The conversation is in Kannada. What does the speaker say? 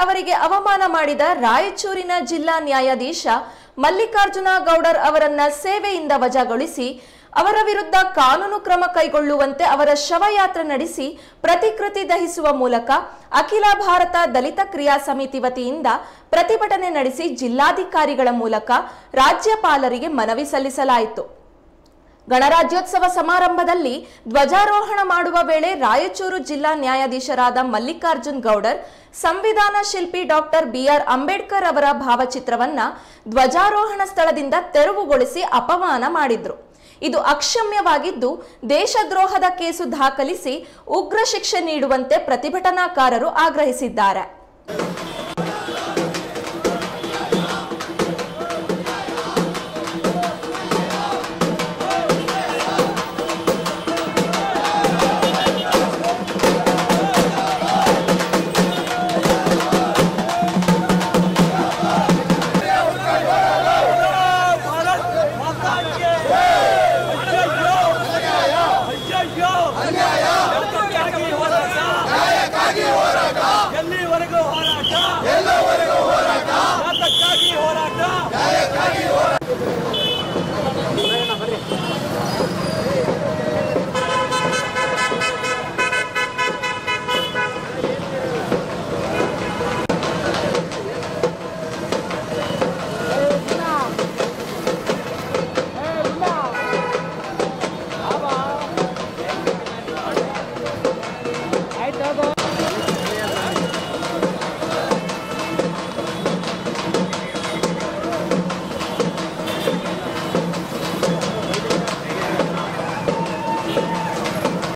ಅವರಿಗೆ ಅವಮಾನ ಮಾಡಿದ ರಾಯಚೂರಿನ ಜಿಲ್ಲಾ ನ್ಯಾಯಾಧೀಶ ಮಲ್ಲಿಕಾರ್ಜುನ ಗೌಡರ್ ಅವರನ್ನ ಸೇವೆಯಿಂದ ವಜಾಗೊಳಿಸಿ ಅವರ ವಿರುದ್ಧ ಕಾನೂನು ಕ್ರಮ ಕೈಗೊಳ್ಳುವಂತೆ ಅವರ ಶವಯಾತ್ರೆ ನಡೆಸಿ ಪ್ರತಿಕೃತಿ ದಹಿಸುವ ಮೂಲಕ ಅಖಿಲ ಭಾರತ ದಲಿತ ಕ್ರಿಯಾ ಸಮಿತಿ ವತಿಯಿಂದ ಪ್ರತಿಭಟನೆ ನಡೆಸಿ ಜಿಲ್ಲಾಧಿಕಾರಿಗಳ ಮೂಲಕ ರಾಜ್ಯಪಾಲರಿಗೆ ಮನವಿ ಸಲ್ಲಿಸಲಾಯಿತು ಗಣರಾಜ್ಯೋತ್ಸವ ಸಮಾರಂಭದಲ್ಲಿ ಧ್ವಜಾರೋಹಣ ಮಾಡುವ ವೇಳೆ ರಾಯಚೂರು ಜಿಲ್ಲಾ ನ್ಯಾಯಾಧೀಶರಾದ ಮಲ್ಲಿಕಾರ್ಜುನ್ ಗೌಡರ್ ಸಂವಿಧಾನ ಶಿಲ್ಪಿ ಡಾಕ್ಟರ್ ಬಿಆರ್ ಅಂಬೇಡ್ಕರ್ ಅವರ ಭಾವಚಿತ್ರವನ್ನ ಧ್ವಜಾರೋಹಣ ಸ್ಥಳದಿಂದ ತೆರವುಗೊಳಿಸಿ ಅಪಮಾನ ಮಾಡಿದ್ರು ಇದು ಅಕ್ಷಮ್ಯವಾಗಿದ್ದು ದೇಶದ್ರೋಹದ ಕೇಸು ದಾಖಲಿಸಿ ಉಗ್ರ ಶಿಕ್ಷೆ ನೀಡುವಂತೆ ಪ್ರತಿಭಟನಾಕಾರರು ಆಗ್ರಹಿಸಿದ್ದಾರೆ भारत माता के ಅಯ್ಯಯ್ಯೋ ಅಯ್ಯಯ್ಯೋ ಎಲ್ಲಿವರೆಗೂ ಹೋರಾಟ ಎಲ್ಲಿವರೆಗೂ ಹೋರಾಟ